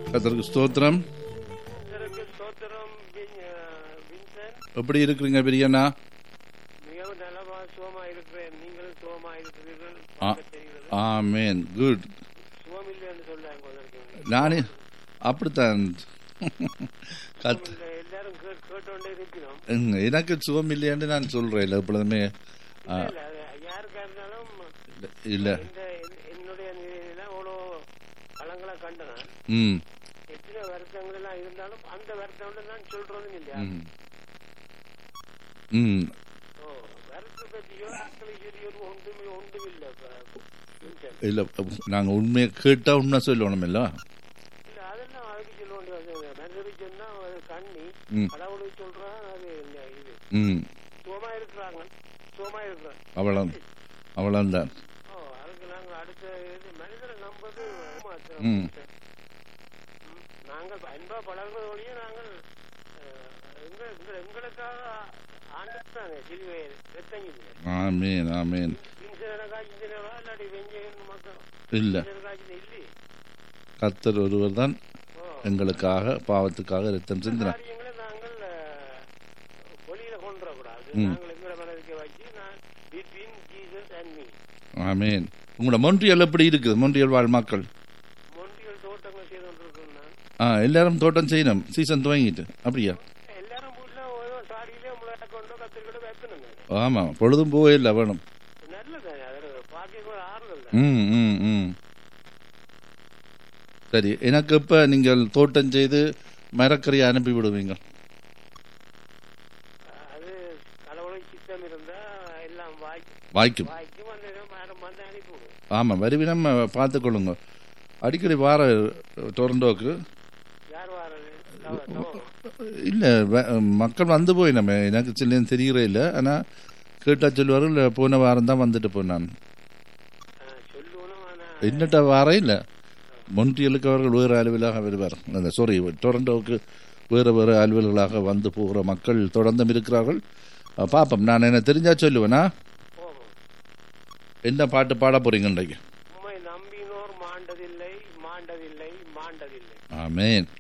கத்தருக்கு ஸ்தோத்திரம் கர்த்தருக்கு ஸ்தோத்திரம் வின்- அஹ், வின்சென்ட் எப்படி இருக்கிறீங்க பெரியண்ணா மிகவும் நலமா சுகமா இருக்கிறேன் நீங்களும் சுகமா இருக்கிறீர்கள் ஆ. பார்க்க தெரிகிறது. ஆமேன் குட் சுகம் இல்லைன்னு சொல்றாங்க உங்களுக்கு. நானே அப்படித்தான் கத் சுகம் இல்லை. எல்லாரும் கேட்- கேட்டோண்டே இருக்கிறோம் ம், எனக்கு சுகம் இல்லையான்னு நான் சொல்றேன் இல்லை எப்பொழுதுமே ஆ, இல்ல, அது யாருக்கா இருந்தாலும் இல்லை இந்த என்- என்னுடைய நிலையில அவ்வளோ களங்களை கண்டன ம் எத்தனை வருத்தங்கள் எல்லாம் இருந்தாலும் அந்த வருத்தம் நான் சொல்றதும் இல்லையா ம் ம் ஓ, வருத்தத்தை பற்றியோ மக்களை சொல்லியோ ஒன்றுமே ஒன்றும் இல்லை வின்சென்ட் இல்லை நாங்கள் உண்மையை கேட்டால் உண்மை சொல்லணும் இல்லை இல்ல அதெல்லாம் அதுக்கு சொல்ல வேண்டிய மனிதருக்கு சொன்னா அது கண்ணி ம் கடவுளுக்கு சொல்றான் அது இந்த இது ம் சுகமா இருக்கிறாங்க சுகமா இருக்கிறாங்க அவ்வளோ அவ்வளோதான் ஓ அதுக்கு நாங்க அடுத்த இது மனிதரை நம்பது ஏமாத்துறோம். ம். ம். நாங்கள் அன்பா பழகுறது வழியே நாங்கள் அஹ், எங்க எங்க- எங்களுக்காக ஆண்டுட்டாங்க சிலுவை ரத்தங்கிது ஆமேன் ஆமேன் இன்சனக்கா இன்சனவா இல்லாட்டி வெஞ்சகன் மக்கள் இல்லை இன்சனக்கா இல்லை கர்த்தர் ஒருவர் தான் ஓ எங்களுக்காக பாவத்துக்காக ரத்தம் சிந்தினார் காரியங்களை நாங்கள் அஹ், வெளியில கொண்டு வரக்கூடாது ம். நாங்கள் எங்களை மனதுக்கு வச்சு நான் between Jesus and me amen உங்களோட மொன்றியல் எப்படி இருக்குது மொன்றியல் வாழ் மக்கள் மொண்டிகள் தோட்டங்கள் செய்து கொண்டிருக்கோம் நான் ஆ எல்லாரும் தோட்டம் செய்யணும் சீசன் துவங்கிட்டு அப்படியா எல்லாரும் வீட்டுல ஏதோ சாடியிலே முளை கொண்டோ கத்திரிக்கொண்டோ வைக்கணும் ஆமாம் பொழுதும் போவே இல்லை வேணும் நல்லது அதில் பாக்கியம் ஒரு ஆறுதல் தான் ம் ம் ம் சரி எனக்கு இப்போ நீங்கள் தோட்டம் செய்து மரக்கறியை அனுப்பி விடுவீங்க அது கடவுளை சித்தம் இருந்தா எல்லாம் வாய்க்கும் வாய்க்கும் வாய்க்கும் அந்த மரம் வந்து அனுப்பி விடும் ஆமாம் வருவினம் பார்த்துக்கொள்ளுங்க அடிக்கடி வார டொரண்டோக்கு யார் வாரது தவ- தவ- இல்லை மக்கள் வந்து போய் நம்ம எனக்கு சில்லேன்னு தெரியறே இல்லை ஆனால் கேட்டால் சொல்லுவார்கள் போன வாரம் தான் வந்துட்டு போனான் ஆ, சொல்லணும் ஆனா என்னட்ட வாரம் இல்லை மொன்றியலுக்கு அவர்கள் வேறு அலுவலாக வருவார் அந்த சாரி டொரண்டோவுக்கு வேறு வேறு அலுவல்களாக வந்து போகிற மக்கள் தொடர்ந்தும் இருக்கிறார்கள் அஹ், பார்ப்போம் நான் என்ன தெரிஞ்சா சொல்லுவேனா போகும் என்ன பாட்டு பாட போறீங்க இன்றைக்கு உம்மை நம்பினோர் மாண்டதில்லை மாண்டதில்லை மாண்டதில்லை ஆமேன்